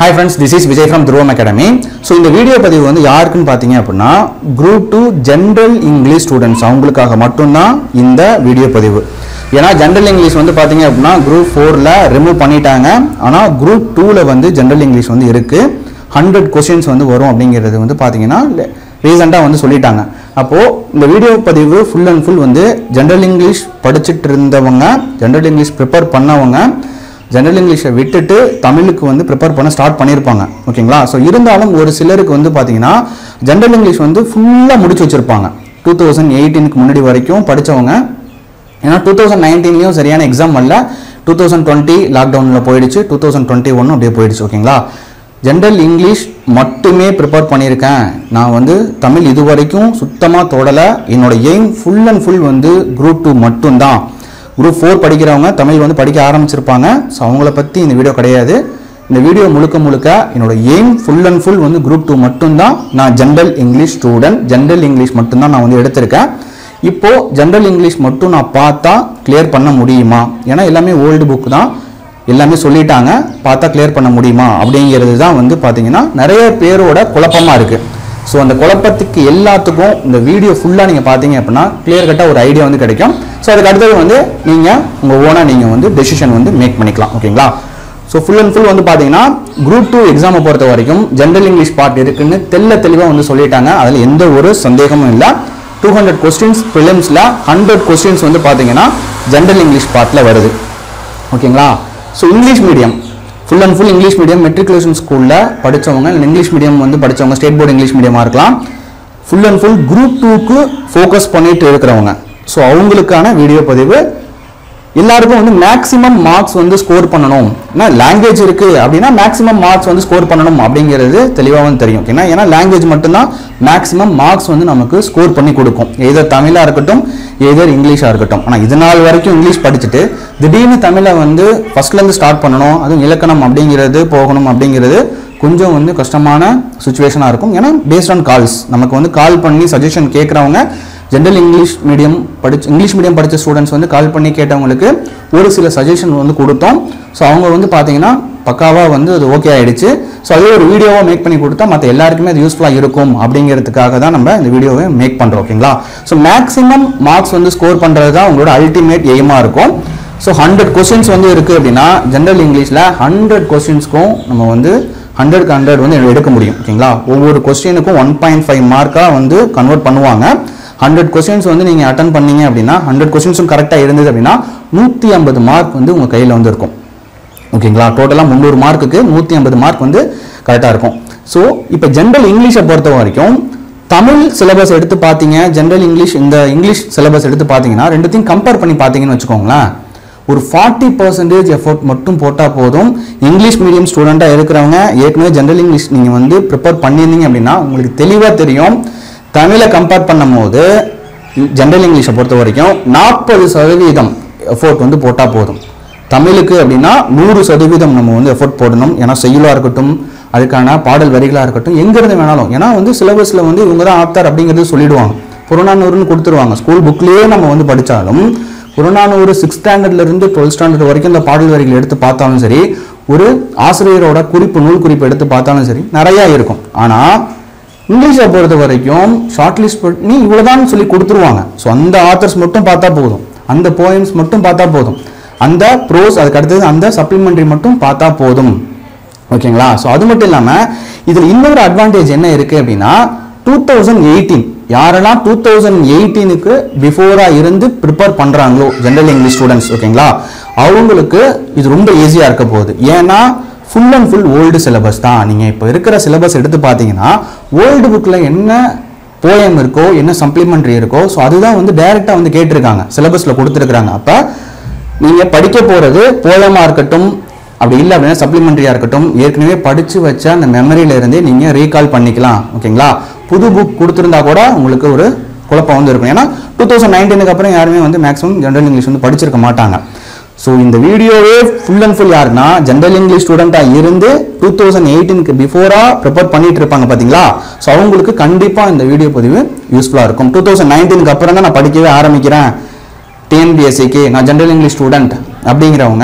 hi friends this is Vijay from Dhruvam academy so இந்த video பதிவு வந்து யாருக்குன்னு பார்த்தீங்க அப்படின்னா group two general English students அவங்களுக்காக மட்டும்தான் இந்த வீடியோ பதிவு ஏன்னா ஜென்ரல் இங்கிலீஷ் வந்து பார்த்தீங்க அப்படின்னா குரூப் ஃபோரில் ரிமூவ் பண்ணிட்டாங்க ஆனால் குரூப் டூவில் வந்து ஜென்ரல் இங்கிலீஷ் வந்து இருக்குது ஹண்ட்ரட் கொஸ்டின்ஸ் வந்து வரும் அப்படிங்கிறது வந்து பார்த்தீங்கன்னா ரீசெண்டாக வந்து சொல்லிட்டாங்க அப்போது இந்த வீடியோ பதிவு ஃபுல் அண்ட் ஃபுல் வந்து ஜென்ரல் இங்கிலீஷ் படிச்சுட்டு இருந்தவங்க ஜென்ரல் இங்கிலீஷ் ப்ரிப்பேர் பண்ணவங்க ஜென்ரல் இங்கிலீஷை விட்டுட்டு தமிழுக்கு வந்து ப்ரிப்பேர் பண்ண ஸ்டார்ட் பண்ணியிருப்பாங்க ஓகேங்களா ஸோ இருந்தாலும் ஒரு சிலருக்கு வந்து பார்த்தீங்கன்னா ஜென்ரல் இங்கிலீஷ் வந்து ஃபுல்லாக முடிச்சு வச்சுருப்பாங்க டூ தௌசண்ட் எயிட்டீனுக்கு முன்னாடி வரைக்கும் படித்தவங்க ஏன்னா டூ தௌசண்ட் நைன்டீன்லேயும் சரியான எக்ஸாம் வரல டூ தௌசண்ட் டுவெண்ட்டி லாக்டவுனில் போயிடுச்சு டூ தௌசண்ட் டுவெண்ட்டி ஒன்னும் அப்படியே போயிடுச்சு ஓகேங்களா ஜென்ரல் இங்கிலீஷ் மட்டுமே ப்ரிப்பேர் பண்ணியிருக்கேன் நான் வந்து தமிழ் இது வரைக்கும் சுத்தமாக தொடலை என்னோட எய்ம் ஃபுல் அண்ட் ஃபுல் வந்து குரூப் டூ மட்டும்தான் குரூப் ஃபோர் படிக்கிறவங்க தமிழ் வந்து படிக்க ஆரம்பிச்சிருப்பாங்க ஸோ அவங்கள பற்றி இந்த வீடியோ கிடையாது இந்த வீடியோ முழுக்க முழுக்க என்னோட எய்ம் ஃபுல் அண்ட் ஃபுல் வந்து குரூப் டூ மட்டும்தான் நான் general English student general English மட்டும்தான் நான் வந்து எடுத்திருக்கேன் இப்போ ஜென்ரல் இங்கிலீஷ் மட்டும் நான் பார்த்தா கிளியர் பண்ண முடியுமா ஏன்னா எல்லாமே ஓல்டு புக் தான் எல்லாமே சொல்லிட்டாங்க பார்த்தா கிளியர் பண்ண முடியுமா அப்படிங்கிறது தான் வந்து பார்த்தீங்கன்னா நிறைய பேரோட குழப்பமா இருக்கு ஸோ அந்த குழப்பத்துக்கு எல்லாத்துக்கும் இந்த வீடியோ ஃபுல்லாக நீங்கள் பார்த்தீங்க அப்படின்னா கிளியர் கட்டாக ஒரு ஐடியா வந்து கிடைக்கும் ஸோ அதுக்கு அடுத்தது வந்து நீங்கள் உங்கள் ஓனாக நீங்கள் வந்து டெசிஷன் வந்து மேக் பண்ணிக்கலாம் ஓகேங்களா ஸோ ஃபுல் அண்ட் ஃபுல் வந்து பார்த்தீங்கன்னா குரூப் டூ எக்ஸாமை பொறுத்த வரைக்கும் ஜென்ரல் இங்கிலீஷ் பார்ட் இருக்குன்னு தெல்ல தெளிவாக வந்து சொல்லிட்டாங்க அதில் எந்த ஒரு சந்தேகமும் இல்லை டூ ஹண்ட்ரட் கொஸ்டின்ஸ் ப்ரிலிம்ஸில் ஹண்ட்ரட் கொஸ்டின்ஸ் வந்து பார்த்தீங்கன்னா ஜென்ரல் இங்கிலீஷ் பார்ட்டில் வருது ஓகேங்களா so English medium full and full English medium matriculation ஸ்கூலில் படித்தவங்க இல்லை இங்கிலீஷ் மீடியம் வந்து படித்தவங்க ஸ்டேட் போர்டு இங்கிலீஷ் மீடியமாக இருக்கலாம் ஃபுல் அண்ட் ஃபுல் குரூப் டூக்கு ஃபோக்கஸ் பண்ணிட்டு இருக்கிறவங்க ஸோ அவங்களுக்கான வீடியோ பதிவு எல்லாருக்கும் வந்து மேக்ஸிமம் மார்க்ஸ் வந்து ஸ்கோர் பண்ணணும் ஏன்னா லாங்குவேஜ் இருக்கு அப்படின்னா மேக்ஸிமம் மார்க்ஸ் வந்து ஸ்கோர் பண்ணணும் அப்படிங்கிறது தெளிவாக வந்து தெரியும் ஏன்னா ஏன்னா லாங்குவேஜ் மட்டும்தான் மேக்ஸிமம் மார்க்ஸ் வந்து நமக்கு ஸ்கோர் பண்ணி கொடுக்கும் எதர் தமிழாக இருக்கட்டும் எதர் இங்கிலீஷாக இருக்கட்டும் ஆனால் இது நாள் வரைக்கும் இங்கிலீஷ் படிச்சுட்டு திடீர்னு தமிழை வந்து ஃபர்ஸ்ட்லேருந்து ஸ்டார்ட் பண்ணணும் அதுவும் இலக்கணம் அப்படிங்கிறது போகணும் அப்படிங்கிறது கொஞ்சம் வந்து கஷ்டமான சுச்சுவேஷனாக இருக்கும் ஏன்னா பேஸ்ட் ஆன் கால்ஸ் நமக்கு வந்து கால் பண்ணி சஜஷன் கேட்குறவங்க ஜென்ரல் இங்கிலீஷ் மீடியம் படிச்சு இங்கிலீஷ் மீடியம் படித்த ஸ்டூடெண்ட்ஸ் வந்து கால் பண்ணி கேட்டவங்களுக்கு ஒரு சில சஜஷன் வந்து கொடுத்தோம் ஸோ அவங்க வந்து பார்த்தீங்கன்னா பக்காவாக வந்து அது ஓகே ஆயிடுச்சு ஸோ அதே ஒரு வீடியோவை மேக் பண்ணி கொடுத்தா மற்ற எல்லாருக்குமே அது யூஸ்ஃபுல்லாக இருக்கும் அப்படிங்கிறதுக்காக தான் நம்ம இந்த வீடியோவை மேக் பண்ணுறோம் ஓகேங்களா ஸோ மேக்ஸிமம் மார்க்ஸ் வந்து ஸ்கோர் பண்ணுறது தான் உங்களோட அல்டிமேட் எய்மாக இருக்கும் ஸோ ஹண்ட்ரட் கொஸ்டின்ஸ் வந்து இருக்குது அப்படின்னா ஜென்ரல் இங்கிலீஷில் ஹண்ட்ரட் கொஸ்டின்ஸ்க்கும் நம்ம வந்து ஹண்ட்ரட்க்கு ஹண்ட்ரட் வந்து எடுக்க முடியும் ஓகேங்களா ஒவ்வொரு கொஸ்டினுக்கும் ஒன் பாயிண்ட் ஃபைவ் மார்க்காக வந்து கன்வெர்ட் பண்ணுவாங்க ஹண்ட்ரட் கொஸ்டின்ஸ் வந்து நீங்கள் அட்டன் பண்ணீங்க அப்படின்னா ஹண்ட்ரட் கொஸ்டின்ஸும் கரெக்டாக இருந்தது அப்படின்னா நூற்றி ஐம்பது மார்க் வந்து உங்கள் கையில் வந்து இருக்கும் ஓகேங்களா டோட்டலாக முந்நூறு மார்க்குக்கு நூற்றி ஐம்பது மார்க் வந்து கரெக்டாக இருக்கும் ஸோ இப்போ ஜென்ரல் இங்கிலீஷை பொறுத்த வரைக்கும் தமிழ் சிலபஸ் எடுத்து பார்த்தீங்க ஜென்ரல் இங்கிலீஷ் இந்த இங்கிலீஷ் சிலபஸ் எடுத்து பார்த்தீங்கன்னா ரெண்டுத்தையும் கம்பேர் பண்ணி பார்த்தீங்கன்னு வச்சுக்கோங்களேன் ஒரு ஃபார்ட்டி பர்சன்டேஜ் எஃபோர்ட் மட்டும் போட்டால் போதும் இங்கிலீஷ் மீடியம் ஸ்டூடெண்ட்டாக இருக்கிறவங்க ஏற்கனவே ஜென்ரல் இங்கிலீஷ் நீங்கள் வந்து ப்ரிப்பேர் பண்ணியிருந்தீங்க அப்படின்னா உங்களுக்கு தெளிவாக தெரியும் தமிழை கம்பேர் பண்ணும்போது ஜென்ரல் இங்கிலீஷை பொறுத்த வரைக்கும் நாற்பது சதவீதம் எஃபோர்ட் வந்து போட்டால் போதும் தமிழுக்கு அப்படின்னா நூறு சதவீதம் நம்ம வந்து எஃபோர்ட் போடணும் ஏன்னா செய்யுளாக இருக்கட்டும் அதுக்கான பாடல் வரிகளாக இருக்கட்டும் எங்கேருந்து வேணாலும் ஏன்னா வந்து சிலபஸில் வந்து இவங்க தான் ஆப்தார் அப்படிங்கிறது சொல்லிடுவாங்க புறநானூறுன்னு கொடுத்துருவாங்க ஸ்கூல் புக்லேயே நம்ம வந்து படித்தாலும் புறநானூறு சிக்ஸ் ஸ்டாண்டர்ட்லேருந்து டுவெல்த் ஸ்டாண்டர்ட் வரைக்கும் இந்த பாடல் வரிகள் எடுத்து பார்த்தாலும் சரி ஒரு ஆசிரியரோட குறிப்பு நூல் குறிப்பு எடுத்து பார்த்தாலும் சரி நிறையா இருக்கும் ஆனால் இங்கிலீஷை பொறுத்த வரைக்கும் ஷார்ட் லிஸ்ட் பண்ணி இவ்வளோதான் சொல்லி கொடுத்துருவாங்க ஸோ அந்த ஆத்தர்ஸ் மட்டும் பார்த்தா போதும் அந்த போயம்ஸ் மட்டும் பார்த்தா போதும் அந்த ப்ரோஸ் அதுக்கு அடுத்தது அந்த சப்ளிமெண்ட்ரி மட்டும் பார்த்தா போதும் ஓகேங்களா ஸோ அது மட்டும் இல்லாமல் இதில் இன்னொரு அட்வான்டேஜ் என்ன இருக்குது அப்படின்னா டூ தௌசண்ட் எயிட்டீன் யாரெல்லாம் டூ தௌசண்ட் எயிட்டீனுக்கு பிஃபோராக இருந்து ப்ரிப்பேர் பண்ணுறாங்களோ ஜென்ரல் இங்கிலீஷ் ஸ்டூடெண்ட்ஸ் ஓகேங்களா அவங்களுக்கு இது ரொம்ப ஈஸியாக இருக்க போகுது ஏன்னா full and full old syllabus தான் நீங்கள் இப்போ இருக்கிற சிலபஸ் எடுத்து பார்த்தீங்கன்னா ஓல்டு புக்கில் என்ன போயம் இருக்கோ என்ன சப்ளிமெண்ட்ரி இருக்கோ ஸோ அதுதான் வந்து டைரெக்டாக வந்து கேட்டிருக்காங்க சிலபஸில் கொடுத்துருக்குறாங்க அப்போ நீங்கள் படிக்க போகிறது போயமாக இருக்கட்டும் அப்படி இல்லை அப்படின்னா சப்ளிமெண்ட்ரியாக இருக்கட்டும் ஏற்கனவே படித்து வச்ச அந்த மெமரியில இருந்தே நீங்கள் ரீகால் பண்ணிக்கலாம் ஓகேங்களா புது புக் கொடுத்துருந்தா கூட உங்களுக்கு ஒரு குழப்பம் வந்து இருக்கும் ஏன்னா டூ தௌசண்ட் நைன்டீனுக்கு அப்புறம் யாருமே வந்து மேக்ஸிமம் ஜென்ரல் இங்கிலீஷ் வந்து படிச்சிருக்க மாட்டாங்க ஸோ இந்த வீடியோவே ஃபுல் அண்ட் ஃபுல் யாருன்னா ஜென்ரல் இங்கிலீஷ் ஸ்டூடெண்ட்டாக இருந்து டூ தௌசண்ட் எயிட்டீனுக்கு பிஃபோராக ப்ரிப்பேர் பண்ணிட்டு இருப்பாங்க பார்த்தீங்களா ஸோ அவங்களுக்கு கண்டிப்பாக இந்த வீடியோ பதிவு யூஸ்ஃபுல்லாக இருக்கும் டூ தௌசண்ட் நைன்டீனுக்கு அப்புறம் தான் நான் படிக்கவே ஆரம்பிக்கிறேன் டிஎன்பிஎஸ்சிக்கு நான் ஜென்ரல் இங்கிலீஷ் ஸ்டூடெண்ட் அப்படிங்கிறவங்க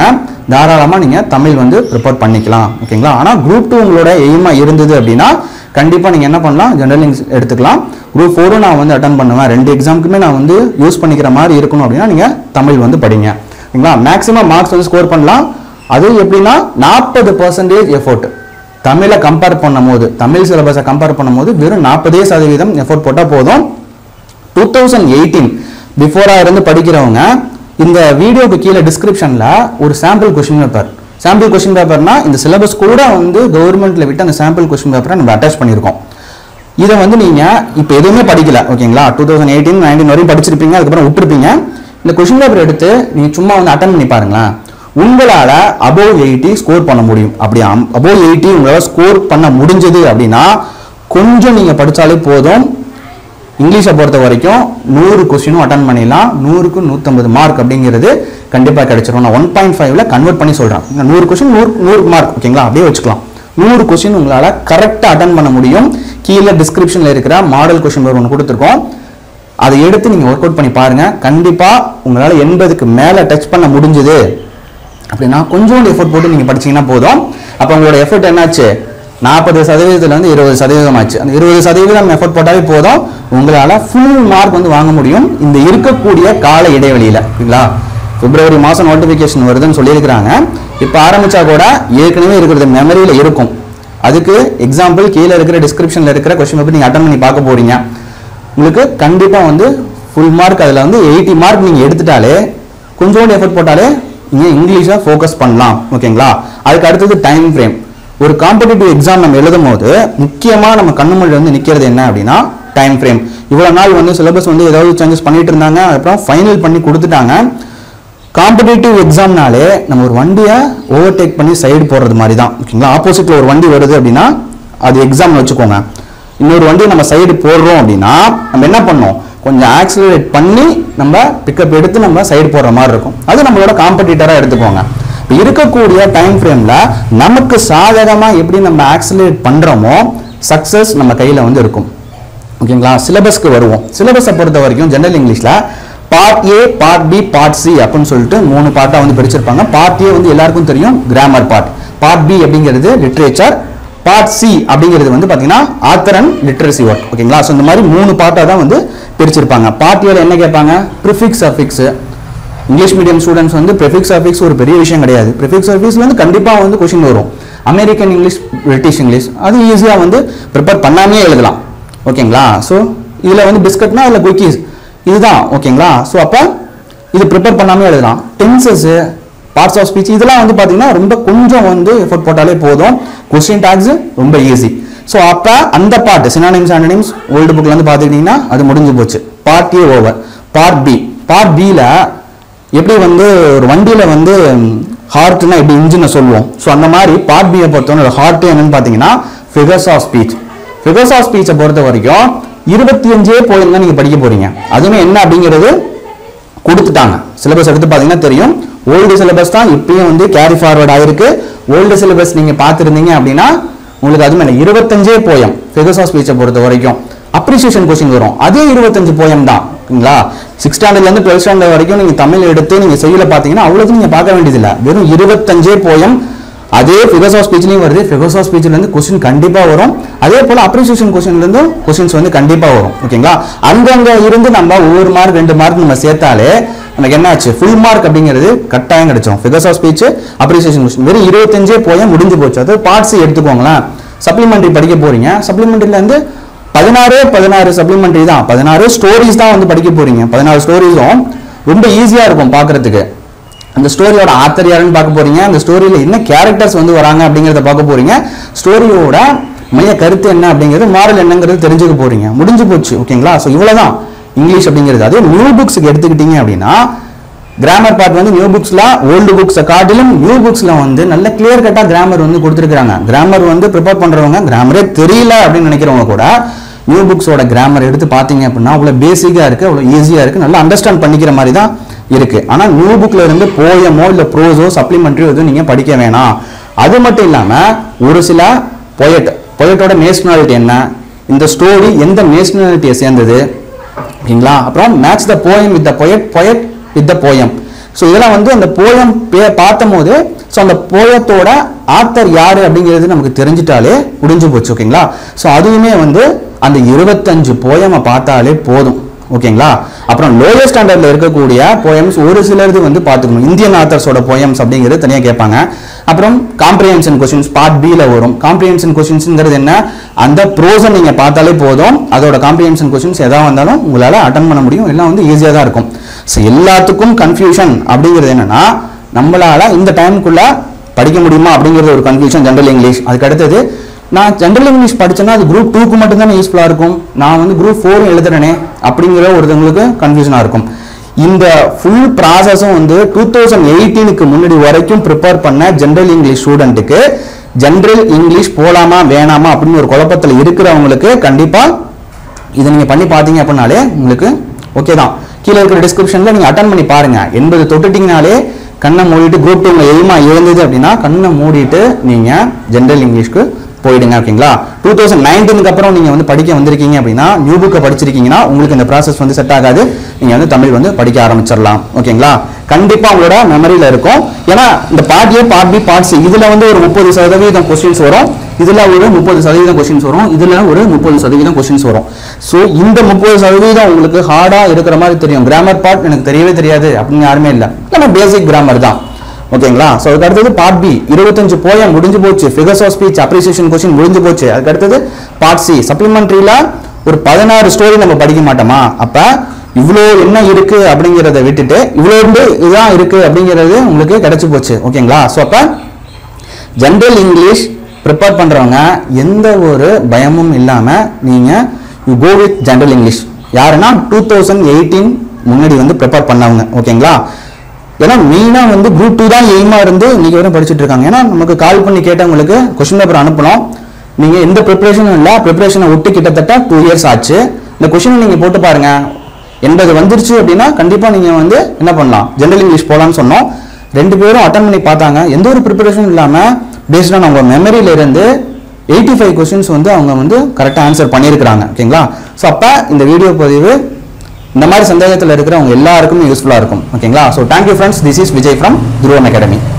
தாராளமாக நீங்கள் தமிழ் வந்து ப்ரிப்பேர் பண்ணிக்கலாம் ஓகேங்களா ஆனால் குரூப் டூ உங்களோட எய்மாக இருந்தது அப்படின்னா கண்டிப்பாக நீங்கள் என்ன பண்ணலாம் ஜெனரல் இங்கிலீஷ் எடுத்துக்கலாம் குரூப் ஃபோரும் நான் வந்து அட்டன் பண்ணுவேன் ரெண்டு எக்ஸாமுக்குமே நான் வந்து யூஸ் பண்ணிக்கிற மாதிரி இருக்கணும் அப்படின்னா நீங்கள் தமிழ் வந்து படிங்க ஓகேங்களா மேக்ஸிமம் மார்க்ஸ் வந்து ஸ்கோர் பண்ணலாம் அது எப்படின்னா நாற்பது பர்சன்டேஜ் எஃபோர்ட் தமிழை கம்பேர் பண்ணும்போது தமிழ் சிலபஸை கம்பேர் பண்ணும்போது வெறும் நாற்பதே சதவீதம் எஃபோர்ட் போட்டால் போதும் டூ தௌசண்ட் எயிட்டீன் பிஃபோராக இருந்து படிக்கிறவங்க இந்த வீடியோக்கு கீழே டிஸ்கிரிப்ஷனில் ஒரு sample question paper sample question பேப்பர்னா இந்த சிலபஸ் கூட வந்து கவர்மெண்ட்ல விட்டு அந்த சாம்பிள் கொஷின் பேப்பரை நம்ம அட்டாச் பண்ணியிருக்கோம் இதை வந்து நீங்கள் இப்போ எதுவுமே படிக்கல ஓகேங்களா டூ தௌசண்ட் எயிட்டீன் நைன்டீன் வரையும் படிச்சிருப்பீங்க அதுக்கப்புறம் விட்டுருப்பீங்க இந்த கொஷின் பேப்பர் எடுத்து நீங்கள் சும்மா வந்து அட்டன் பண்ணி பாருங்களேன் உங்களால் அபோவ் எயிட்டி ஸ்கோர் பண்ண முடியும் அப்படி அபோவ் எயிட்டி உங்களால் ஸ்கோர் பண்ண முடிஞ்சது அப்படின்னா கொஞ்சம் நீங்கள் படித்தாலே போதும் இங்கிலீஷை பொறுத்த வரைக்கும் நூறு கொஸ்டினும் அட்டன் பண்ணிடலாம் நூறுக்கு நூற்றம்பது மார்க் அப்படிங்கிறது கண்டிப்பாக கிடைச்சிரும் நான் ஒன் பாயிண்ட் ஃபைவ்ல கன்வெர்ட் பண்ணி சொல்கிறேன் நூறு கொஸ்டின் நூறு நூறு மார்க் ஓகேங்களா அப்படியே வச்சுக்கலாம் நூறு கொஸ்டின் உங்களால் கரெக்டாக அட்டன் பண்ண முடியும் கீழே டிஸ்கிரிப்ஷனில் இருக்கிற மாடல் கொஸ்டின் பேர் ஒன்று கொடுத்துருக்கோம் அதை எடுத்து நீங்கள் ஒர்க் அவுட் பண்ணி பாருங்கள் கண்டிப்பாக உங்களால் எண்பதுக்கு மேலே டச் பண்ண முடிஞ்சுது அப்படின்னா கொஞ்சோண்டு எஃபோர்ட் போட்டு நீங்கள் படிச்சீங்கன்னா போதும் அப்போ உங்களோட எஃபோர்ட் என்னாச்சு நாற்பது சதவீதத்துல இருந்து இருபது சதவீதம் ஆச்சு அந்த இருபது சதவீதம் எஃபோர்ட் போட்டாலே போதும் உங்களால் ஃபுல் மார்க் வந்து வாங்க முடியும் இந்த இருக்கக்கூடிய கால இடைவெளியில் ஓகேங்களா பிப்ரவரி மாதம் நோட்டிஃபிகேஷன் வருதுன்னு சொல்லியிருக்கிறாங்க இப்போ ஆரம்பிச்சா கூட ஏற்கனவே இருக்கிறது மெமரியில் இருக்கும் அதுக்கு எக்ஸாம்பிள் கீழே இருக்கிற டிஸ்கிரிப்ஷனில் இருக்கிற கொஸ்டின் பேப்பர் நீங்கள் அட்டன் பண்ணி பார்க்க போறீங்க உங்களுக்கு கண்டிப்பாக வந்து ஃபுல் மார்க் அதில் வந்து எயிட்டி மார்க் நீங்கள் எடுத்துட்டாலே கொஞ்சோண்டு எஃபர்ட் போட்டாலே நீங்கள் இங்கிலீஷை ஃபோக்கஸ் பண்ணலாம் ஓகேங்களா அதுக்கு அடுத்தது டைம் ஃப்ரேம் ஒரு காம்படிட்டிவ் எக்ஸாம் நம்ம எழுதும் போது முக்கியமாக நம்ம கண்ணு முன்னாடி வந்து நிற்கிறது என்ன அப்படின்னா டைம் ஃப்ரேம் இவ்வளோ நாள் வந்து சிலபஸ் வந்து ஏதாவது சேஞ்சஸ் பண்ணிட்டு இருந்தாங்க அப்புறம் ஃபைனல் பண்ணி கொடுத்துட்டாங்க காம்படிட்டிவ் எக்ஸாம்னாலே நம்ம ஒரு வண்டியை ஓவர்டேக் பண்ணி சைடு போடுறது மாதிரி தான் ஓகேங்களா ஆப்போசிட்டில் ஒரு வண்டி வருது அப்படின்னா அது எக்ஸாம் வச்சுக்கோங்க இன்னொரு வண்டி நம்ம சைடு போடுறோம் அப்படின்னா நம்ம என்ன பண்ணோம் கொஞ்சம் ஆக்சிலரேட் பண்ணி நம்ம பிக்கப் எடுத்து நம்ம சைடு போடுற மாதிரி இருக்கும் அது நம்மளோட காம்படிட்டராக எடுத்துக்கோங்க இப்போ இருக்கக்கூடிய டைம் ஃப்ரேமில் நமக்கு சாதகமாக எப்படி நம்ம ஆக்சிலரேட் பண்ணுறோமோ சக்ஸஸ் நம்ம கையில் வந்து இருக்கும் ஓகேங்களா சிலபஸ்க்கு வருவோம் சிலபஸை பொறுத்த வரைக்கும் ஜெனரல் இங்கிலீஷில் part A part B part C அப்படின்னு சொல்லிட்டு மூணு பார்ட்டாக வந்து பிரிச்சிருப்பாங்க பார்ட் ஏ வந்து எல்லாருக்கும் தெரியும் கிராமர் பார்ட் பார்ட் பி அப்படிங்கிறது லிட்ரேச்சர் பார்ட் சி அப்படிங்கிறது வந்து பார்த்தீங்கன்னா ஆத்தர் அண்ட் லிட்ரஸி ஒர்க் ஓகேங்களா ஸோ இந்த மாதிரி மூணு பார்ட்டாக தான் வந்து பிரிச்சிருப்பாங்க பார்ட் ஏல என்ன கேட்பாங்க prefix affix English medium students வந்து ப்ரிஃபிக்ஸ் அஃபிக்ஸ் ஒரு பெரிய விஷயம் கிடையாது ப்ரிஃபிக்ஸ் அஃபிக்ஸ்ல வந்து கண்டிப்பாக வந்து கொஷின் வரும் அமெரிக்கன் இங்கிலீஷ் பிரிட்டிஷ் இங்கிலீஷ் அது ஈஸியாக வந்து ப்ரிப்பேர் பண்ணாமே எழுதலாம் ஓகேங்களா ஸோ இதில் வந்து பிஸ்கட்னா அதில் குயிக்கீஸ் இதுதான் ஓகேங்களா ஸோ அப்போ இது ப்ரிப்பேர் பண்ணாமே எழுதலாம் டென்சஸ் பார்ட்ஸ் ஆஃப் ஸ்பீச் இதெல்லாம் வந்து பார்த்தீங்கன்னா ரொம்ப கொஞ்சம் வந்து எஃபோர்ட் போட்டாலே போதும் கொஸ்டின் டாக்ஸ் ரொம்ப ஈஸி ஸோ அப்போ அந்த பார்ட் சினானிம்ஸ் ஆண்டனிம்ஸ் ஓல்டு புக்கில் வந்து பார்த்துக்கிட்டிங்கன்னா அது முடிஞ்சு போச்சு part A over part B part பியில் எப்படி வந்து ஒரு வண்டியில் வந்து ஹார்ட்னா எப்படி இன்ஜினை சொல்லுவோம் ஸோ அந்த மாதிரி பார்ட் பியை பொறுத்தவரை ஹார்ட் என்னன்னு பார்த்தீங்கன்னா figures of speech figures of ஸ்பீச்சை பொறுத்த வரைக்கும் இருபத்தி அஞ்சே போயிருந்து தான் நீங்கள் படிக்க போறீங்க அதுவுமே என்ன அப்படிங்கிறது கொடுத்துட்டாங்க சிலபஸ் எடுத்து பார்த்தீங்கன்னா தெரியும் ஓல்டு சிலபஸ் தான் இப்பயும் வந்து கேரி ஃபார்வர்ட் ஆயிருக்கு ஓல்டு சிலபஸ் நீங்கள் பார்த்துருந்தீங்க அப்படின்னா உங்களுக்கு அதுமே இல்லை இருபத்தஞ்சே போயம் ஃபிகர்ஸ் ஆஃப் ஸ்பீச்சை பொறுத்த வரைக்கும் அப்ரிசியேஷன் கொஸ்டின் வரும் அதே இருபத்தஞ்சு போயம் தான் ஓகேங்களா சிக்ஸ் ஸ்டாண்டர்ட்லேருந்து டுவெல்த் ஸ்டாண்டர்ட் வரைக்கும் நீங்கள் தமிழ் எடுத்து நீங்கள் செய்யல பார்த்தீங்கன்னா அவ்வளோது நீங்கள் பார்க்க வேண்டியதில்லை வெறும் இருபத்தஞ்சே போயம் அதே ஃபிகர்ஸ் ஆஃப் ஸ்பீச்லையும் வருது ஃபிகர்ஸ் ஆஃப் ஸ்பீச்லேருந்து கொஸ்டின் கண்டிப்பாக வரும் அதே போல் அப்ரிசியேஷன் கொஸ்டின்லேருந்து கொஸ்டின்ஸ் வந்து கண்டிப்பாக வரும் ஓகேங்களா அங்கங்கே இருந்து நம்ம ஒவ்வொரு மார்க் ரெண்டு மார்க் நம்ம சேர்த்தாலே நமக்கு என்ன ஆச்சு ஃபுல் மார்க் அப்படிங்கிறது கட்டாயம் கிடைச்சிடும் figures of speech appreciation question வெறும் இருபத்தஞ்சே போய் முடிஞ்சு போச்சு அது பார்ட்ஸ் எடுத்துக்கோங்களேன் சப்ளிமெண்ட்ரி படிக்க போறீங்க சப்ளிமெண்ட்ரியில் வந்து பதினாறு பதினாறு சப்ளிமெண்ட்ரி தான் பதினாறு ஸ்டோரிஸ் தான் வந்து படிக்க போறீங்க பதினாறு ஸ்டோரிஸும் ரொம்ப ஈஸியாக இருக்கும் பார்க்கறதுக்கு அந்த ஸ்டோரியோட ஆத்தர் யாருன்னு பார்க்க போறீங்க அந்த ஸ்டோரியில என்ன கேரக்டர்ஸ் வந்து வராங்க அப்படிங்கிறத பார்க்க போறீங்க ஸ்டோரியோட மைய கருத்து என்ன அப்படிங்கிறது மாரல் என்னங்கிறது தெரிஞ்சுக்க போறீங்க முடிஞ்சு போச்சு ஓகேங்களா ஸோ இவ்வளவுதான் இங்கிலீஷ் அப்படிங்கிறது அதே நியூ புக்ஸுக்கு எடுத்துக்கிட்டீங்க அப்படின்னா கிராமர் பார்ட் வந்து நியூ புக்ஸ்ல ஓல்டு புக்ஸை காட்டிலும் நியூ புக்ஸ்ல வந்து நல்ல கிளியர் கட்டா கிராமர் வந்து கொடுத்துருக்காங்க கிராமர் வந்து ப்ரிப்பேர் பண்றவங்க கிராமரே தெரியல அப்படின்னு நினைக்கிறவங்க கூட நியூ புக்ஸோட கிராமர் எடுத்து பார்த்தீங்க அப்படின்னா அவ்வளோ பேசிக்காக இருக்கு அவ்வளோ ஈஸியாக இருக்கு நல்லா அண்டர்ஸ்டாண்ட் பண்ணிக்கிற மாதிரி தான் இருக்கு ஆனால் நியூ புக்ல இருந்து போயமோ இல்லை ப்ரோஸோ சப்ளிமெண்ட்ரியோ எதுவும் நீங்கள் படிக்க வேணாம் அது மட்டும் இல்லாமல் ஒரு சில பொயட் பொயட்டோட நேஷனாலிட்டி என்ன இந்த ஸ்டோரி எந்த நேஷனாலிட்டியை சேர்ந்தது ஓகேங்களா அப்புறம் match the poem with the poet poet with the poem so இதெல்லாம் வந்து அந்த போயம் பே பார்த்தும் போது ஸோ அந்த போயத்தோட ஆத்தர் யாரு அப்படிங்கிறது நமக்கு தெரிஞ்சிட்டாலே முடிஞ்சு போச்சு ஓகேங்களா ஸோ அதுவுமே வந்து அந்த இருபத்தஞ்சு போயமை பார்த்தாலே போதும் ஓகேங்களா அப்புறம் லோயர் ஸ்டாண்டர்ட்ல இருக்கக்கூடிய போயம்ஸ் ஒரு சிலது வந்து பார்த்துக்கணும் இந்தியன் ஆத்தர்ஸோட போயம்ஸ் அப்படிங்கிறது தனியாக கேட்பாங்க அப்புறம் காம்ப்ரிஹென்ஷன் கொஸ்டின்ஸ் பார்ட் பியில் வரும் காம்ப்ரிஹென்ஷன் கொஸ்டின்ஸ்ங்கிறது என்ன அந்த ப்ரோஸை நீங்கள் பார்த்தாலே போதும் அதோட காம்ப்ரிஹென்ஷன் கொஸ்டின்ஸ் எதாக வந்தாலும் உங்களால் அட்டன் பண்ண முடியும் எல்லாம் வந்து ஈஸியாக தான் இருக்கும் ஸோ எல்லாத்துக்கும் கன்ஃபியூஷன் அப்படிங்கிறது என்னன்னா நம்மளால இந்த டைமுக்குள்ள படிக்க முடியுமா அப்படிங்கிறது ஒரு கன்ஃபியூஷன் ஜென்ரல் இங்கிலீஷ் அதுக்கு அடுத்தது நான் ஜென்ரல் இங்கிலீஷ் படிச்சேன்னா அது குரூப் டூக்கு மட்டும்தானே யூஸ்ஃபுல்லாக இருக்கும் நான் வந்து குரூப் ஃபோரும் எழுதுறேனே அப்படிங்கிற ஒருத்தவங்களுக்கு கன்ஃபியூஷனாக இருக்கும் இந்த ஃபுல் ப்ராசஸும் வந்து டூ தௌசண்ட் எயிட்டீனுக்கு முன்னாடி வரைக்கும் ப்ரிப்பேர் பண்ண ஜென்ரல் இங்கிலீஷ் ஸ்டூடெண்ட்டுக்கு ஜென்ரல் இங்கிலீஷ் போலாமா வேணாமா அப்படின்னு ஒரு குழப்பத்தில் இருக்கிறவங்களுக்கு கண்டிப்பாக இதை நீங்கள் பண்ணி பார்த்தீங்க அப்படின்னாலே உங்களுக்கு ஓகே தான் கீழே இருக்கிற டிஸ்கிரிப்ஷனில் நீங்கள் அட்டன் பண்ணி பாருங்க எண்பது தொட்டுட்டிங்கனாலே கண்ணை மூடிட்டு குரூப் டூ உங்கள் எய்மா இருந்தது அப்படின்னா கண்ணை மூடிட்டு நீங்கள் ஜென்ரல் இங்கிலீஷ்க்கு போயிடுங்க ஓகேங்களா டூ தௌசண்ட் நைன்டீனுக்கு அப்புறம் நீங்கள் வந்து படிக்க வந்திருக்கீங்க அப்படின்னா நியூ புக்கை படிச்சிருக்கீங்கன்னா உங்களுக்கு இந்த ப்ராசஸ் வந்து செட் ஆகாது நீங்கள் வந்து தமிழ் வந்து படிக்க ஆரம்பிச்சிடலாம் ஓகேங்களா கண்டிப்பாக உங்களோட மெமரியில் இருக்கும் ஏன்னா இந்த part A part B part C இதில் வந்து ஒரு முப்பது சதவீதம் கொஸ்டின்ஸ் வரும் இதில் ஒரு முப்பது சதவீதம் கொஸ்டின்ஸ் வரும் இதில் ஒரு முப்பது சதவீதம் கொஸ்டின்ஸ் வரும் ஸோ இந்த முப்பது சதவீதம் உங்களுக்கு ஹார்டாக இருக்கிற மாதிரி தெரியும் கிராமர் பார்ட் எனக்கு தெரியவே தெரியாது அப்படின்னு யாருமே இல்லை நம்ம பேசிக் கிராமர் தான் ஓகேங்களா ஸோ அதுக்கு அடுத்தது பார்ட் பி இருபத்தஞ்சு போயம் முடிஞ்சு போச்சு figures of speech appreciation question முடிஞ்சு போச்சு அதுக்கு அடுத்தது பார்ட் சி சப்ளிமெண்ட்ரியில் ஒரு பதினாறு ஸ்டோரி நம்ம படிக்க மாட்டோமா அப்போ இவ்வளோ என்ன இருக்கு அப்படிங்கிறத விட்டுட்டு இவ்வளோ இருந்து இதுதான் இருக்கு அப்படிங்கிறது உங்களுக்கு கிடைச்சு போச்சு ஓகேங்களா ஸோ அப்போ ஜென்ரல் இங்கிலீஷ் ப்ரிப்பேர் பண்ணுறவங்க எந்த ஒரு பயமும் இல்லாமல் நீங்கள் you go with general English யாருன்னா டூ தௌசண்ட் எயிட்டீன் முன்னாடி வந்து ப்ரிப்பேர் பண்ணவங்க ஓகேங்களா ஏன்னா மெயினாக வந்து குரூப் டூ தான் எய்மாக இருந்து இன்னைக்கு வரையும் படிச்சுட்டு இருக்காங்க ஏன்னா நமக்கு கால் பண்ணி கேட்டவங்களுக்கு கொஸ்டின் பேப்பர் அனுப்பணும் நீங்கள் எந்த ப்ரிப்பரேஷனும் இல்லை ப்ரிப்பரேஷனை விட்டு கிட்டத்தட்ட டூ இயர்ஸ் ஆச்சு இந்த கொஷினை நீங்கள் போட்டு பாருங்க எண்பது வந்துருச்சு அப்படின்னா கண்டிப்பாக நீங்கள் வந்து என்ன பண்ணலாம் ஜென்ரல் இங்கிலீஷ் போகலான்னு சொன்னோம் ரெண்டு பேரும் அட்டன் பண்ணி பார்த்தாங்க எந்த ஒரு ப்ரிப்பரேஷனும் இல்லாமல் பேஸ்ட் ஆன் அவங்க மெமரியில இருந்து எயிட்டி ஃபைவ் கொஸ்டின்ஸ் வந்து அவங்க வந்து கரெக்டாக ஆன்சர் பண்ணியிருக்கிறாங்க ஓகேங்களா ஸோ அப்போ இந்த வீடியோ பதிவு இந்த மாதிரி சந்தேகத்தில் இருக்கிறவங்க எல்லாருக்குமே யூஸ்ஃபுல்லாக இருக்கும் ஓகேங்களா so thank you friends this is Vijay from Dhruvam academy